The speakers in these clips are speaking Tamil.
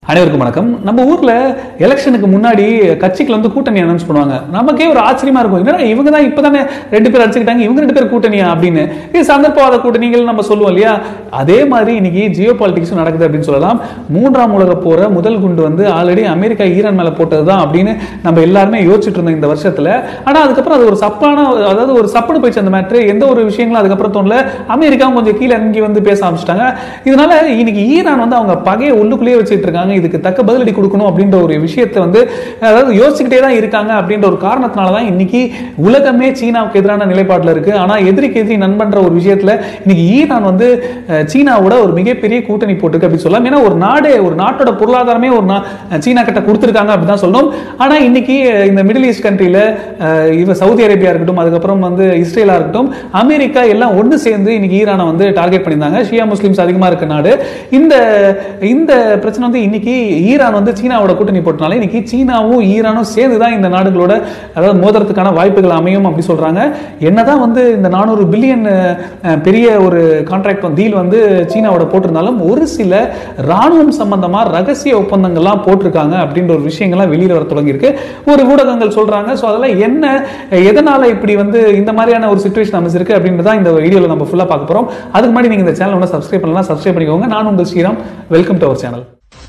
அனைவருக்கும் வணக்கம் நம்ம ஊர்ல எலெக்ஷனுக்கு முன்னாடி கட்சிகள் வந்து கூட்டணி அனௌன்ஸ் பண்ணுவாங்க நமக்கே ஒரு ஆச்சரியமா இருக்கும் என்னடா இவங்க தான் இப்பதானே ரெண்டு பேர் அடிச்சுக்கிட்டாங்க இவங்க ரெண்டு பேர் கூட்டணியா அப்படின்னு இது சந்தர்ப்பவாத கூட்டணிகள் நம்ம சொல்லுவோம் இல்லையா அதே மாதிரி இன்னைக்கு ஜியோ பாலிடிக்ஸ் நடக்குது அப்படின்னு சொல்லலாம் மூன்றாம் உலக போற முதல் குண்டு வந்து ஆல்ரெடி அமெரிக்கா ஈரான் மேல போட்டது தான் அப்படின்னு நம்ம எல்லாருமே யோசிச்சுட்டு இருந்தோம் இந்த வருஷத்துல ஆனா அதுக்கப்புறம் அது ஒரு சப்பான அதாவது ஒரு சப்புன்னு போயிடுச்சு அந்த மேட்ரு எந்த ஒரு விஷயங்களும் அதுக்கப்புறம் தோணல அமெரிக்காவும் கொஞ்சம் கீழே இறங்கி வந்து பேச ஆரம்பிச்சிட்டாங்க இதனால இன்னைக்கு ஈரான் வந்து அவங்க பகையை உள்ளுக்குள்ளேயே வச்சுட்டு இருக்காங்க இதுக்கு தக்க பதிலடி கொடுக்கணும் அப்படின்ற ஒரு விஷயத்தை வந்து அதாவது யோசிச்சுக்கிட்டே தான் இருக்காங்க அப்படின்ற ஒரு காரணத்தினால தான் இன்னைக்கு உலகமே சீனாவுக்கு எதிரான நிலைப்பாட்டில் இருக்கு ஆனா எதிரிக்கு எதிரி நண்பன்ற ஒரு விஷயத்துல இன்னைக்கு ஈரான் வந்து அஹ், சீனாவோட ஒரு மிகப்பெரிய கூட்டணி போட்டிருக்கு அப்படின்னு சொல்லலாம் ஏன்னா ஒரு நாடு ஒரு நாட்டோட பொருளாதாரமே ஒரு நா- சீனா கிட்ட கொடுத்துருக்காங்க அப்படின்னு தான் சொல்லணும் ஆனா இன்னைக்கு அஹ், இந்த மிடில் ஈஸ்ட் கண்ட்ரியில இவ சவுதி அரேபியா இருக்கட்டும் அதுக்கப்புறம் வந்து இஸ்ரேலா இருக்கட்டும் அமெரிக்கா எல்லாம் ஒன்று சேர்ந்து இன்னைக்கு ஈரானை வந்து டார்கெட் பண்ணியிருந்தாங்க ஷியா முஸ்லிம்ஸ் அதிகமா இருக்க நாடு இந்த இந்த பிரச்சனை வந்து இன்னைக்கு ஈரான் வந்து சீனாவோட கூட்டணி போட்டனால இன்னைக்கு சீனாவும் ஈரானும் சேர்ந்து தான் இந்த நாடுகளோட அதாவது மோதுறதுக்கான வாய்ப்புகள் அமையும் அப்படி சொல்றாங்க என்னதான் வந்து இந்த நானூறு பில்லியன் பெரிய ஒரு கான்ட்ராக்ட் டீல் வந்து சீனாவோட போட்டிருந்தாலும் ஒரு சில ராணுவம் சம்பந்தமா ரகசிய ஒப்பந்தங்கள்லாம் போட்டிருக்காங்க அப்படின்ற ஒரு விஷயங்கள்லாம் வெளியில வர தொடங்கியிருக்கு ஒரு ஊடகங்கள் சொல்றாங்க ஸோ அதெல்லாம் என்ன எதனால இப்படி வந்து இந்த மாதிரியான ஒரு சுச்சுவேஷன் அமைச்சிருக்கு அப்படின்றத இந்த வீடியோல நம்ம ஃபுல்லா பார்க்க போறோம் அதுக்கு முன்னாடி நீங்க இந்த சேனல் ஒன்று சப்ஸ்கிரைப் பண்ணலாம் சப்ஸ்கிரைப் பண்ணிக்கோங்க நான் உங்கள் Sriram welcome to our channel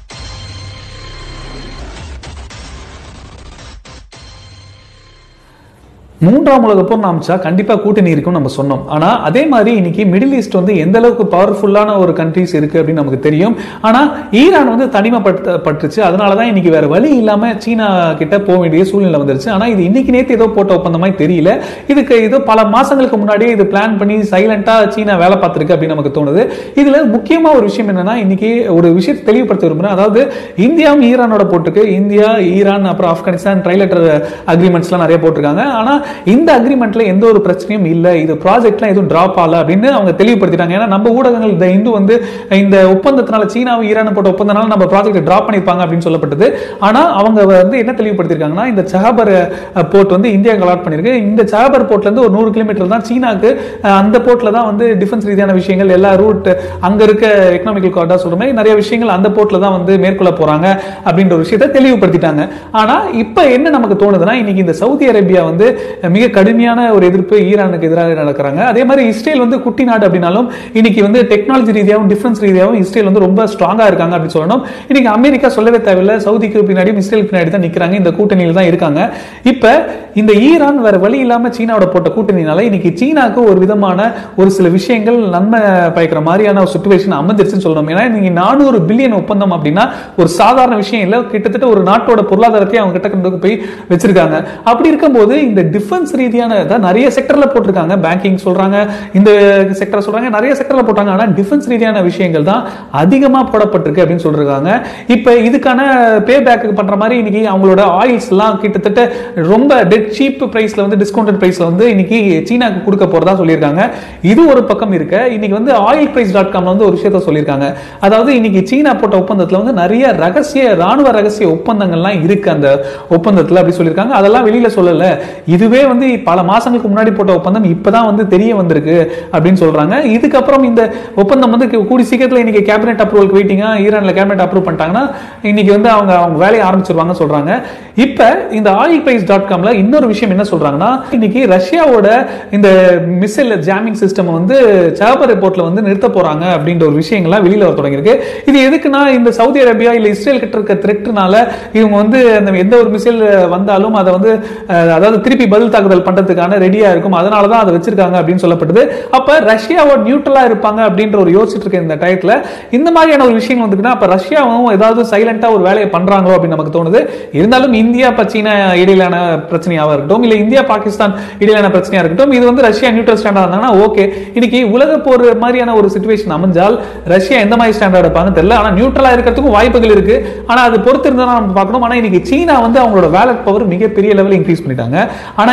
மூன்றாம் உலக போர் அமைச்சா கண்டிப்பா கூட்டணி இருக்கும் நம்ம சொன்னோம் ஆனா அதே மாதிரி இன்னைக்கு மிடில் ஈஸ்ட் வந்து எந்த அளவுக்கு பவர்ஃபுல்லான ஒரு கண்ட்ரிஸ் இருக்கு அப்படின்னு நமக்கு தெரியும் ஆனா ஈரான் வந்து தனிமைப்பட்டுச்சு அதனாலதான் இன்னைக்கு வேற வழி இல்லாம சீனா கிட்ட போக வேண்டிய சூழ்நிலை வந்துருச்சு ஆனா இது இன்னைக்கு நேத்து ஏதோ போட்ட ஒப்பந்தமாய் தெரியல இதுக்கு ஏதோ பல மாசங்களுக்கு முன்னாடியே இது பிளான் பண்ணி சைலண்டா சீனா வேலை பார்த்திருக்கு அப்படின்னு நமக்கு தோணுது இதுல முக்கியமா ஒரு விஷயம் என்னன்னா இன்னைக்கு ஒரு விஷயத்தை தெளிவுபடுத்த விரும்புறேன் அதாவது இந்தியாவும் ஈரானோட போட்டுக்கு இந்தியா ஈரான் அப்புறம் ஆப்கானிஸ்தான் ட்ரைலட்டர் அக்ரிமெண்ட்ஸ்லாம் நிறைய போட்டிருக்காங்க ஆனா இந்த அக்ரிமெண்ட்ல எந்த ஒரு பிரச்சனையும் இல்ல இது ப்ராஜெக்ட்லாம் எதுவும் டிராப் ஆகல அப்படின்னு அவங்க தெளிவுபடுத்திட்டாங்க ஏன்னா நம்ம ஊடகங்கள் இந்த இந்து வந்து இந்த ஒப்பந்தத்தினால சீனாவும் ஈரான் போட்ட ஒப்பந்தனால நம்ம ப்ராஜெக்ட் டிராப் பண்ணிருப்பாங்க அப்படின்னு சொல்லப்பட்டது ஆனா அவங்க வந்து என்ன தெளிவுபடுத்திருக்காங்கன்னா இந்த சஹாபர் போர்ட் வந்து இந்தியாவுக்கு அலாட் பண்ணிருக்கு இந்த சஹாபர் போர்ட்ல இருந்து ஒரு நூறு கிலோமீட்டர் தான் சீனாக்கு அஹ், அந்த போர்ட்ல தான் வந்து டிஃபென்ஸ் ரீதியான விஷயங்கள் எல்லா ரூட் அங்க இருக்க எக்கனாமிக்கல் கார்டா சொல்ற மாதிரி நிறைய விஷயங்கள் அந்த போர்ட்ல தான் வந்து மேற்கொள்ள போறாங்க அப்படின்ற ஒரு விஷயத்தை தெளிவுபடுத்திட்டாங்க ஆனா இப்ப என்ன நமக்கு தோணுதுன்னா இன்னைக்கு இந்த சவுதி அரேபியா வந்து மிக கடுமையான ஒரு எதிர்ப்பு ஈரானுக்கு எதிராக நடக்கிறாங்க அதே மாதிரி இஸ்ரேல் வந்து குட்டி நாடு அப்படின்னாலும் இன்னைக்கு வந்து டெக்னாலஜி ரீதியாகவும் டிஃபென்ஸ் ரீதியாகவும் இஸ்ரேல் வந்து ரொம்ப ஸ்ட்ராங்கா இருக்காங்க அப்படின்னு சொல்லணும் இன்னைக்கு அமெரிக்கா சொல்லவே தேவையில்லை சவுதிக்கு பின்னாடியும் இஸ்ரேல் பின்னாடி தான் நிக்கிறாங்க இந்த கூட்டணியில் தான் இருக்காங்க இப்ப இந்த ஈரான் வேற வழி இல்லாம சீனாவோட போட்ட கூட்டணினால இன்னைக்கு சீனாக்கு ஒரு விதமான ஒரு சில விஷயங்கள் நன்மை பயக்கிற மாதிரியான ஒரு சுச்சுவேஷன் அமைஞ்சிருச்சுன்னு சொல்லணும் ஏன்னா நீங்க நானூறு பில்லியன் ஒப்பந்தம் அப்படின்னா ஒரு சாதாரண விஷயம் இல்ல கிட்டத்தட்ட ஒரு நாட்டோட பொருளாதாரத்தை அவங்க கிட்ட கொண்டு போய் வச்சிருக்காங்க அப்படி இருக்கும்போது இந்த டிஃபென்ஸ் ரீதியான அதான் நிறைய செக்டர்ல போட்டிருக்காங்க பேங்கிங் சொல்றாங்க இந்த செக்டர் சொல்றாங்க நிறைய செக்டர்ல போட்டாங்க ஆனா டிஃபென்ஸ் ரீதியான விஷயங்கள் தான் அதிகமா போடப்பட்டிருக்கு அப்படின்னு சொல்றாங்க இப்ப இதுக்கான பே பேக் பண்ற மாதிரி இன்னைக்கு அவங்களோட ஆயில்ஸ் எல்லாம் கிட்டத்தட்ட ரொம்ப டெட் சீப் பிரைஸ்ல வந்து டிஸ்கவுண்டட் பிரைஸ்ல வந்து இன்னைக்கு சீனாக்கு கொடுக்க போறதா சொல்லியிருக்காங்க இது ஒரு பக்கம் இருக்க இன்னைக்கு வந்து ஆயில் பிரைஸ் டாட் காம்ல வந்து ஒரு விஷயத்த சொல்லியிருக்காங்க அதாவது இன்னைக்கு சீனா போட்ட ஒப்பந்தத்துல வந்து நிறைய ரகசிய ராணுவ ரகசிய ஒப்பந்தங்கள்லாம் இருக்கு அந்த ஒப்பந்தத்துல அப்படி சொல்லியிருக்காங்க அதெல்லாம் வெளியில சொல்லல இதுவே வந்து பல மாசங்களுக்கு முன்னாடி போட்ட ஒப்பந்தம் இப்பதான் வந்து தெரிய வந்திருக்கு அப்படின்னு சொல்றாங்க இதுக்கப்புறம் இந்த ஒப்பந்தம் வந்து கூடி சீக்கிரத்துல இன்னைக்கு கேபினெட் அப்ரூவலுக்கு வெயிட்டிங்கா ஈரான்ல கேபினெட் அப்ரூவ் பண்ணிட்டாங்கன்னா இன்னைக்கு வந்து அவங்க அவங்க வேலையை ஆரம்பிச்சிருவாங்க சொல்றாங்க இப்ப இந்த ஆயில் பிரைஸ் டாட் காம்ல இன்னொரு விஷயம் என்ன சொல்றாங்கன்னா இன்னைக்கு ரஷ்யாவோட இந்த மிசைல் ஜாமிங் சிஸ்டம் வந்து சாபர் ரிப்போர்ட்ல வந்து நிறுத்த போறாங்க அப்படின்ற ஒரு விஷயங்கள்லாம் வெளியில வர தொடங்கியிருக்கு இது எதுக்குன்னா இந்த சவுதி அரேபியா இல்ல இஸ்ரேல் கிட்ட இருக்க த்ரெட்னால இவங்க வந்து அந்த எந்த ஒரு மிசைல் வந்தாலும் அதை வந்து அஹ், அதாவது திருப்பி பதில் தாக்குதல் பண்றதுக்கான ரெடியா இருக்கும் அதனால தான் அதை வச்சிருக்காங்க அப்படின்னு சொல்லப்படுது அப்ப ரஷ்யாவோட நியூட்ரலா இருப்பாங்க அப்படின்ற ஒரு யோசிச்சுட்டு இருக்க இந்த டயத்துல இந்த மாதிரியான ஒரு விஷயங்கள் வந்துக்குன்னா அப்ப ரஷ்யாவும் ஏதாவது சைலண்டா ஒரு வேலையை பண்றாங்களோ அப்படின்னு நமக்கு தோணுது இருந்தாலும் இந்தியா ப- சீனா இடையிலான பிரச்சனையாக இருக்கட்டும் இல்ல இந்தியா பாகிஸ்தான் இடையிலான பிரச்சனையா இருக்கட்டும் இது வந்து ரஷ்யா நியூட்ரல் ஸ்டாண்டா இருந்தாங்கன்னா ஓகே இன்னைக்கு உலக போர் மாதிரியான ஒரு சுச்சுவேஷன் அமைஞ்சால் ரஷ்யா எந்த மாதிரி ஸ்டாண்டர்ட் எடுப்பாங்கன்னு தெரியல ஆனா நியூட்ரலா இருக்கிறதுக்கும் வாய்ப்புகள் இருக்கு ஆனா அது பொறுத்து இருந்தா நம்ம பார்க்கணும் ஆனா இன்னைக்கு சீனா வந்து அவங்களோட வேலட் பவர் மிகப்பெரிய லெவலில் இன்க்ரீஸ் பண்ணிட்டாங்க ஆனா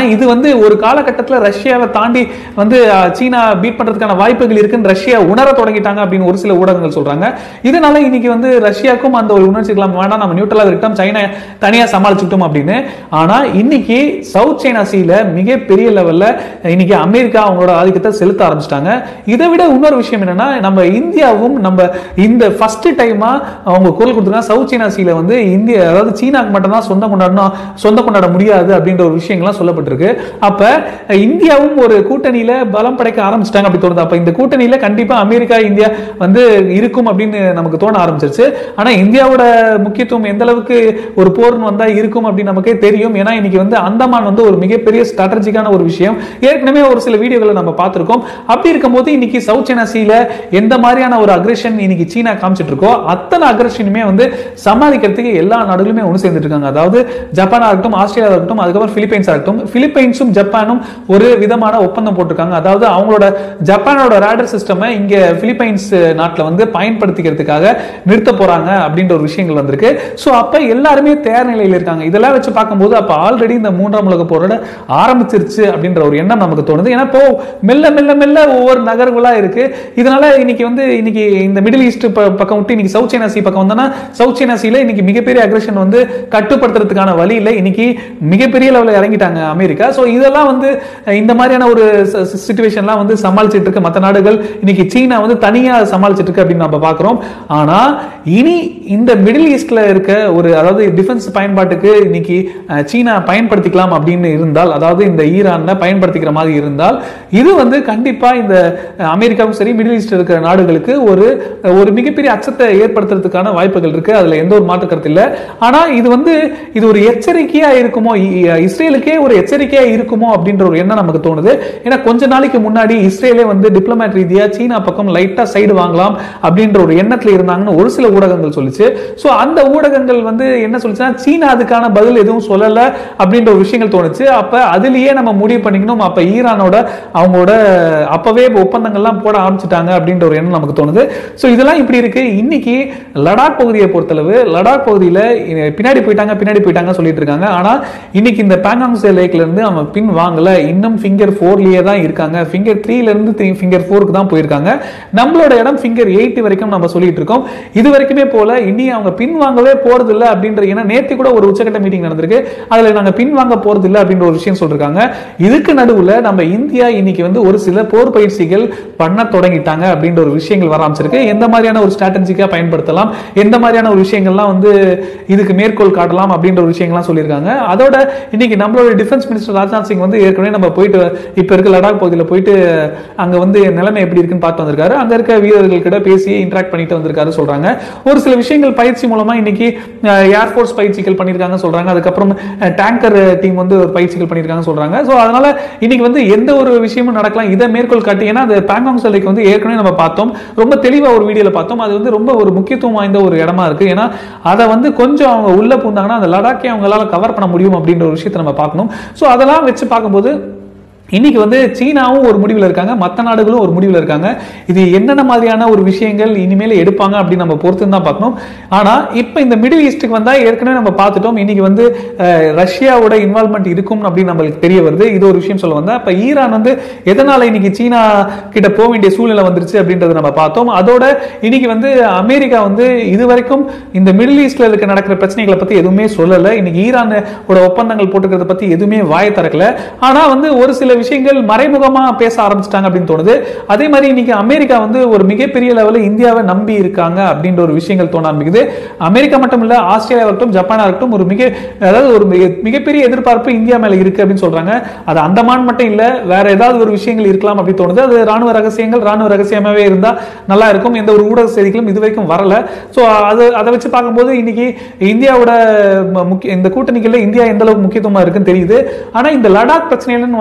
இது வந்து ஒரு காலகட்டத்துல ரஷ்யாவை தாண்டி வந்து அஹ், சீனா பீட் பண்றதுக்கான வாய்ப்புகள் இருக்குன்னு ரஷ்யா உணர தொடங்கிட்டாங்க அப்படின்னு ஒரு சில ஊடகங்கள் சொல்றாங்க இதனால இன்னைக்கு வந்து ரஷ்யாவுக்கும் அந்த ஒரு உணர்ச்சிக்கலாம் வேண்டாம் நம்ம நியூட்ரலா இருக்கட்டும் சைனா தனியா சமாளிச்சுக்கிட்டோம் அப்படின்னு ஆனா இன்னைக்கு சவுத் சைனா சீல மிகப்பெரிய லெவல்ல இன்னைக்கு அமெரிக்கா அவங்களோட ஆதிக்கத்தை செலுத்த ஆரம்பிச்சிட்டாங்க இதை விட இன்னொரு விஷயம் என்னன்னா நம்ம இந்தியாவும் நம்ம இந்த ஃபர்ஸ்ட் டைமா அவங்க குரல் கொடுத்துருக்காங்க சவுத் சைனா சீல வந்து இந்திய அதாவது சீனாக்கு மட்டும் தான் சொந்தம் கொண்டாடணும் சொந்தம் கொண்டாட முடியாது அப்படின்ற ஒரு விஷயங்கள்லாம் சொல்லப்பட்டிருக்கு அப்ப இந்தியாவும் ஒரு கூட்டணியில பலம் படைக்க ஆரம்பிச்சிட்டாங்க அப்படி தோணுது அப்ப இந்த கூட்டணியில கண்டிப்பா அமெரிக்கா இந்தியா வந்து இருக்கும் அப்படின்னு நமக்கு தோண ஆரம்பிச்சிருச்சு ஆனா இந்தியாவோட முக்கியத்துவம் எந்த அளவுக்கு ஒரு போர்னு வந்தா இருக்கும் அப்படின்னு நமக்கே தெரியும் ஏன்னா இன்னைக்கு வந்து அந்தமான் வந்து ஒரு மிகப்பெரிய ஸ்ட்ராட்டஜிக்கான ஒரு விஷயம் ஏற்கனவே ஒரு சில வீடியோகளை நம்ம பார்த்திருக்கோம் அப்படி இருக்கும்போது இன்னைக்கு சவுத் சைனா சீல எந்த மாதிரியான ஒரு அக்ரஷன் இன்னைக்கு சீனா காமிச்சிட்டு இருக்கோ அத்தனை அக்ரஷனுமே வந்து சமாளிக்கிறதுக்கு எல்லா நாடுகளுமே ஒன்று சேர்ந்துட்டு இருக்காங்க அதாவது ஜப்பானா இருக்கட்டும் ஆஸ்திரேலியா இருக்கட்டும் அதுக்கப்புறம் பிலிப்பைன்ஸா இருக்கட்டும் பிலிப்பைன்ஸும் ஜப்பானும் ஒரு விதமான ஒப்பந்தம் போட்டிருக்காங்க அதாவது அவங்களோட ஜப்பானோட ரேடர் சிஸ்டமை இங்க பிலிப்பைன்ஸ் நாட்டில் வந்து பயன்படுத்திக்கிறதுக்காக நிறுத்த போறாங்க அப்படின்ற ஒரு விஷயங்கள் வந்திருக்கு ஸோ அப்ப எல்லாருமே தயார் நிலையில் இருக்காங்க இதெல்லாம் வச்சு பார்க்கும்போது அப்ப ஆல்ரெடி இந்த மூன்றாம் உலக போரோட ஆரம்பிச்சிருச்சு அப்படின்ற ஒரு எண்ணம் நமக்கு தோணுது ஏன்னா இப்போ மெல்ல மெல்ல மெல்ல ஒவ்வொரு நகர்களா இருக்கு இதனால இன்னைக்கு வந்து இன்னைக்கு இந்த மிடில் ஈஸ்ட் பக்கம் விட்டு இன்னைக்கு சவுத் சைனா சி பக்கம் வந்தோம்னா சவுத் சைனா சீல இன்னைக்கு மிகப்பெரிய அக்ரஷன் வந்து கட்டுப்படுத்துறதுக்கான வழி இல்லை இன்னைக்கு மிகப்பெரிய லெவலில் இறங்கிட்டாங்க அமெரிக்கா ஸோ இதெல்லாம் வந்து அஹ், இந்த மாதிரியான ஒரு சுச்சுவேஷன்லாம் வந்து சமாளிச்சிட்டு இருக்க மற்ற நாடுகள் இன்னைக்கு சீனா வந்து தனியா சமாளிச்சிட்டு இருக்கு அப்படின்னு நம்ம பார்க்குறோம் ஆனா இனி இந்த மிடில் ஈஸ்ட்ல இருக்க ஒரு அதாவது டிஃபென்ஸ் பயன்பாட்டுக்கு இன்னைக்கு அஹ், சீனா பயன்படுத்திக்கலாம் அப்படின்னு இருந்தால் அதாவது இந்த ஈரான்ல பயன்படுத்திக்கிற மாதிரி இருந்தால் இது வந்து கண்டிப்பா இந்த அஹ், அமெரிக்காவும் சரி மிடில் ஈஸ்ட் இருக்கிற நாடுகளுக்கு ஒரு ஒரு மிகப்பெரிய அச்சத்தை ஏற்படுத்துறதுக்கான வாய்ப்புகள் இருக்கு அதுல எந்த ஒரு மாற்று கருத்து இல்லை ஆனா இது வந்து இது ஒரு எச்சரிக்கையா இருக்குமோ இ- இஸ்ரேலுக்கே ஒரு எச்சரிக்கையா இருக்குமோ அப்படின்ற ஒரு எண்ணம் நமக்கு தோணுது ஏன்னா கொஞ்ச நாளைக்கு முன்னாடி இஸ்ரேலே வந்து டிப்ளமேட் ரீதியா சீனா பக்கம் லைட்டா சைடு வாங்கலாம் அப்படின்ற ஒரு எண்ணத்துல இருந்தாங்கன்னு ஒரு சில ஊடகங்கள் சொல்லுச்சு சோ அந்த ஊடகங்கள் வந்து என்ன சொல்லுச்சுன்னா சீனா அதுக்கான பதில் எதுவும் சொல்லல அப்படின்ற ஒரு விஷயங்கள் தோணுச்சு அப்ப அதுலயே நம்ம முடிவு பண்ணிக்கணும் அப்ப ஈரானோட அவங்களோட அப்பவே ஒப்பந்தங்கள்லாம் போட ஆரம்பிச்சிட்டாங்க அப்படின்ற ஒரு எண்ணம் நமக்கு தோணுது சோ இதெல்லாம் இப்படி இருக்கு இன்னைக்கு லடாக் பகுதியை பொறுத்தளவு லடாக் பகுதியில இ- பின்னாடி போயிட்டாங்க பின்னாடி போயிட்டாங்க சொல்லிட்டு இருக்காங்க ஆனா இன்னைக்கு இந்த பேங்காங் லேக்ல இருந்து அவங்க பின் வாங்கல இன்னும் ஃபிங்கர் ஃபோர்லயே தான் இருக்காங்க ஃபிங்கர் த்ரீல இருந்து ஃபிங்கர் ஃபோருக்கு தான் போயிருக்காங்க நம்மளோட இடம் ஃபிங்கர் எயிட் வரைக்கும் நம்ம சொல்லிட்டு இருக்கோம் இது வரைக்குமே போல இனி அவங்க பின் வாங்கவே போறது இல்ல அப்படின்ற ஏன்னா நேத்து கூட ஒரு உச்சகட்ட மீட்டிங் நடந்திருக்கு அதுல நாங்க பின் வாங்க போறது இல்ல அப்படின்ற ஒரு விஷயம் சொல்றாங்க இதுக்கு நடுவுல நம்ம இந்தியா இன்னைக்கு வந்து ஒரு சில போர் பயிற்சிகள் பண்ண தொடங்கிட்டாங்க அப்படின்ற ஒரு விஷயங்கள் வர ஆரம்பிச்சிருக்கு எந்த மாதிரியான ஒரு ஸ்ட்ராட்டஜிக்கா பயன்படுத்தலாம் எந்த மாதிரியான ஒரு விஷயங்கள்லாம் வந்து இதுக்கு மேற்கோள் காட்டலாம் அப்படின்ற ஒரு விஷயங்கள்லாம் சொல்லியிருக்காங்க அதோட இன்னைக்கு நம்மளோட டிஃபென்ஸ் மினிஸ்டர் ராஜ்நாத் சிங் வந்து ஏற்கனவே நம்ம போயிட்டு இப்ப இருக்க லடாக் பகுதியில் போயிட்டு அங்க வந்து நிலைமை எப்படி இருக்குன்னு பார்த்து வந்திருக்காரு அங்க இருக்க வீரர்கள் கிட்ட பேசி இன்டராக்ட் பண்ணிட்டு வந்திருக்காரு சொல்றாங்க ஒரு சில விஷயங்கள் பயிற்சி மூலமா இன்னைக்கு ஏர்ஃபோர்ஸ் பயிற்சிகள் பண்ணியிருக்காங்க சொல்றாங்க அதுக்கப்புறம் டேங்கர் டீம் வந்து ஒரு பயிற்சிகள் பண்ணியிருக்காங்க சொல்றாங்க ஸோ அதனால இன்னைக்கு வந்து எந்த ஒரு விஷயமும் நடக்கலாம் இதை மேற்கோள் காட்டி ஏன்னா அது பேங்காங் சிலைக்கு வந்து ஏற்கனவே நம்ம பார்த்தோம் ரொம்ப தெளிவா ஒரு வீடியோல பார்த்தோம் அது வந்து ரொம்ப ஒரு முக்கியத்துவம் வாய்ந்த ஒரு இடமா இருக்கு ஏன்னா அதை வந்து கொஞ்சம் அவங்க உள்ள பூந்தாங்கன்னா அந்த லடாக்கை அவங்களால கவர் பண்ண முடியும் அப்படின்ற ஒரு விஷயத்தை நம்ம பார்க்கணும் ஸோ அதெல்லாம் வச்சு பார்க்கும்போது இன்னைக்கு வந்து சீனாவும் ஒரு முடிவில் இருக்காங்க மற்ற நாடுகளும் ஒரு முடிவில் இருக்காங்க இது என்னென்ன மாதிரியான ஒரு விஷயங்கள் இனிமேல் எடுப்பாங்க அப்படின்னு நம்ம பொறுத்து தான் பார்க்கணும் ஆனா இப்போ இந்த மிடில் ஈஸ்ட்டுக்கு வந்தா ஏற்கனவே நம்ம பார்த்துட்டோம் இன்னைக்கு வந்து அஹ், ரஷ்யாவோட இன்வால்மெண்ட் இருக்கும் அப்படின்னு நம்மளுக்கு தெரிய வருது இது ஒரு விஷயம் சொல்ல வந்தா அப்ப ஈரான் வந்து எதனால இன்னைக்கு சீனா கிட்ட போக வேண்டிய சூழ்நிலை வந்துருச்சு அப்படின்றத நம்ம பார்த்தோம் அதோட இன்னைக்கு வந்து அமெரிக்கா வந்து இது வரைக்கும் இந்த மிடில் ஈஸ்ட்ல இருக்க நடக்கிற பிரச்சனைகளை பத்தி எதுவுமே சொல்லல இன்னைக்கு ஈரானோட ஒப்பந்தங்கள் போட்டுக்கிறத பத்தி எதுவுமே வாய திறக்கல ஆனா வந்து ஒரு சில விஷயங்கள் மறைமுகமா பேச ஆரம்பிச்சிட்டாங்க அப்படின்னு தோணுது அதே மாதிரி இன்னைக்கு அமெரிக்கா வந்து ஒரு மிகப்பெரிய லெவலில் இந்தியாவை நம்பி இருக்காங்க அப்படின்ற ஒரு விஷயங்கள் தோண ஆரம்பிக்குது அமெரிக்கா மட்டும் இல்ல ஆஸ்திரேலியா இருக்கட்டும் ஜப்பானா இருக்கட்டும் ஒரு மிக அதாவது ஒரு மிக- மிகப்பெரிய எதிர்பார்ப்பு இந்தியா மேல இருக்கு அப்படின்னு சொல்றாங்க அது அந்தமான் மட்டும் இல்ல வேற ஏதாவது ஒரு விஷயங்கள் இருக்கலாம் அப்படி தோணுது அது ராணுவ ரகசியங்கள் ராணுவ ரகசியமாவே இருந்தா நல்லா இருக்கும் எந்த ஒரு ஊடக செய்திகளும் இது வரைக்கும் வரல ஸோ அது அதை வச்சு பார்க்கும்போது இன்னைக்கு இந்தியாவோட ம- முக்கிய இந்த கூட்டணிகள்ல இந்தியா எந்த அளவுக்கு முக்கியத்துவமா இருக்குன்னு தெரியுது ஆனா இந்த லடாக் பிரச்சனைன்னு வந்து வந்துச்சு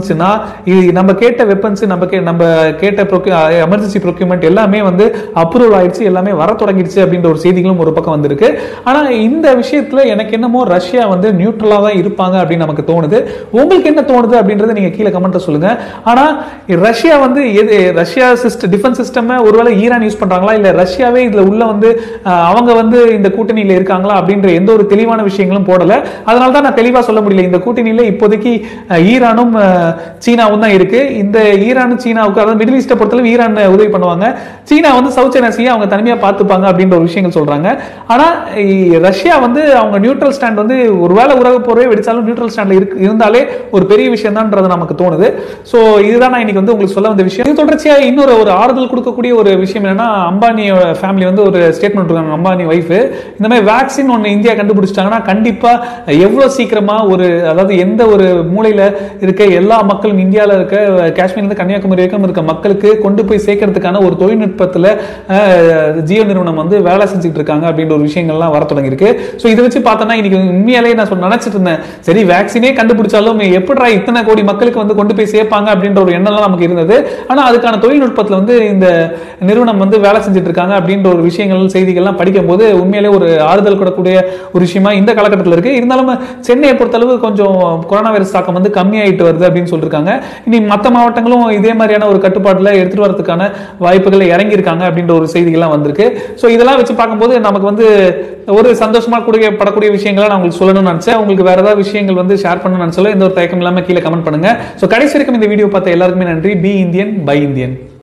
வந்துச்சுன்னா இது நம்ம கேட்ட வெப்பன்ஸ் நம்ம கே நம்ம கேட்ட எமர்ஜென்சி ப்ரொக்யூமெண்ட் எல்லாமே வந்து அப்ரூவல் ஆயிடுச்சு எல்லாமே வர தொடங்கிடுச்சு அப்படின்ற ஒரு செய்திகளும் ஒரு பக்கம் வந்திருக்கு ஆனா இந்த விஷயத்துல எனக்கு என்னமோ ரஷ்யா வந்து நியூட்ரலா தான் இருப்பாங்க அப்படின்னு நமக்கு தோணுது உங்களுக்கு என்ன தோணுது அப்படின்றத நீங்க கீழே கமெண்ட்ல சொல்லுங்க ஆனா ரஷ்யா வந்து எது ரஷ்யா சிஸ்டம் டிஃபென்ஸ் சிஸ்டம் ஒருவேளை ஈரான் யூஸ் பண்றாங்களா இல்ல ரஷ்யாவே இதுல உள்ள வந்து அஹ், அவங்க வந்து இந்த கூட்டணியில இருக்காங்களா அப்படின்ற எந்த ஒரு தெளிவான விஷயங்களும் போடல அதனால தான் நான் தெளிவா சொல்ல முடியல இந்த கூட்டணியில இப்போதைக்கு அஹ், ஈரானும் அஹ், சீனாவும் தான் இருக்கு இந்த ஈரானும் சீனாவுக்கு அதாவது மிடில் ஈஸ்ட்டை பொறுத்தளவு ஈரான் உதவி பண்ணுவாங்க சீனா வந்து சவுத் சைனா சீனா அவங்க தனிமையா பார்த்துப்பாங்க அப்படின்ற ஒரு விஷயங்கள் சொல்றாங்க ஆனா இ- ரஷ்யா வந்து அவங்க நியூட்ரல் ஸ்டாண்ட் வந்து ஒருவேளை உலக போரே வெடிச்சாலும் நியூட்ரல் ஸ்டாண்ட்ல இருக்கு இருந்தாலே ஒரு பெரிய விஷயம் தான்ன்றது நமக்கு தோணுது சோ இதுதான் நான் இன்னைக்கு வந்து உங்களுக்கு சொல்ல வந்த விஷயம் இது தொடர்ச்சியா இன்னொரு ஒரு ஆறுதல் கொடுக்கக்கூடிய ஒரு விஷயம் என்னன்னா அம்பானி ஃபேமிலி வந்து ஒரு ஸ்டேட்மெண்ட் இருக்காங்க அம்பானி ஒய்ஃப் இந்த மாதிரி வேக்சின் ஒன்று இந்தியா கண்டுபிடிச்சிட்டாங்கன்னா கண்டிப்பா எவ்வளவு சீக்கிரமா ஒரு அதாவது எந்த ஒரு மூலையில இருக்க எல்லா மக்களும் இந்தியாவில் இருக்க காஷ்மீர்ல இருந்து கன்னியாகுமரி வரைக்கும் இருக்க மக்களுக்கு கொண்டு போய் சேர்க்கறதுக்கான ஒரு தொழில்நுட்பத்துல அஹ், ஜியோ நிறுவனம் வந்து வேலை செஞ்சுட்டு இருக்காங்க அப்படின்ற ஒரு விஷயங்கள்லாம் வர தொடங்கியிருக்கு ஸோ இதை வச்சு பார்த்தோன்னா இன்னைக்கு உண்மையாலே நான் சொன்ன நினைச்சிட்டு இருந்தேன் சரி வேக்சினே கண்டுபிடிச்சாலும் எப்படிடா இத்தனை கோடி மக்களுக்கு வந்து கொண்டு போய் சேர்ப்பாங்க அப்படின்ற ஒரு எண்ணம்லாம் நமக்கு இருந்தது ஆனா அதுக்கான தொழில்நுட்பத்துல வந்து இந்த நிறுவனம் வந்து வேலை செஞ்சுட்டு இருக்காங்க அப்படின்ற ஒரு விஷயங்கள் செய்திகள்லாம் படிக்கும்போது உண்மையிலே ஒரு ஆறுதல் கூடக்கூடிய ஒரு விஷயமா இந்த காலகட்டத்தில் இருக்கு இருந்தாலும் சென்னையை பொறுத்தளவு கொஞ்சம் கொரோனா வைரஸ் தாக்கம் வந்து கம்மியாயிட்டு வருது அப்படின்னு சொல்லியிருக்காங்க இனி மற்ற மாவட்டங்களும் இதே மாதிரியான ஒரு கட்டுப்பாட்டுல எடுத்துட்டு வரதுக்கான வாய்ப்புகளை இறங்கியிருக்காங்க அப்படின்ற ஒரு செய்திகள்லாம் வந்திருக்கு ஸோ இதெல்லாம் வச்சு பார்க்கும்போது நமக்கு வந்து ஒரு சந்தோஷமா கூடிய படக்கூடிய விஷயங்களை நான் உங்களுக்கு சொல்லணும்னு நினைச்சேன் உங்களுக்கு வேற ஏதாவது விஷயங்கள் வந்து ஷேர் பண்ணணும்னு நினைச்சாலும் எந்த ஒரு தயக்கம் இல்லாம கீழே கமெண்ட் பண்ணுங்க ஸோ கடைசி வரைக்கும் இந்த வீடியோ பார்த்த எல்லாருக்குமே நன்றி பி இந்தியன் பை இந்தியன்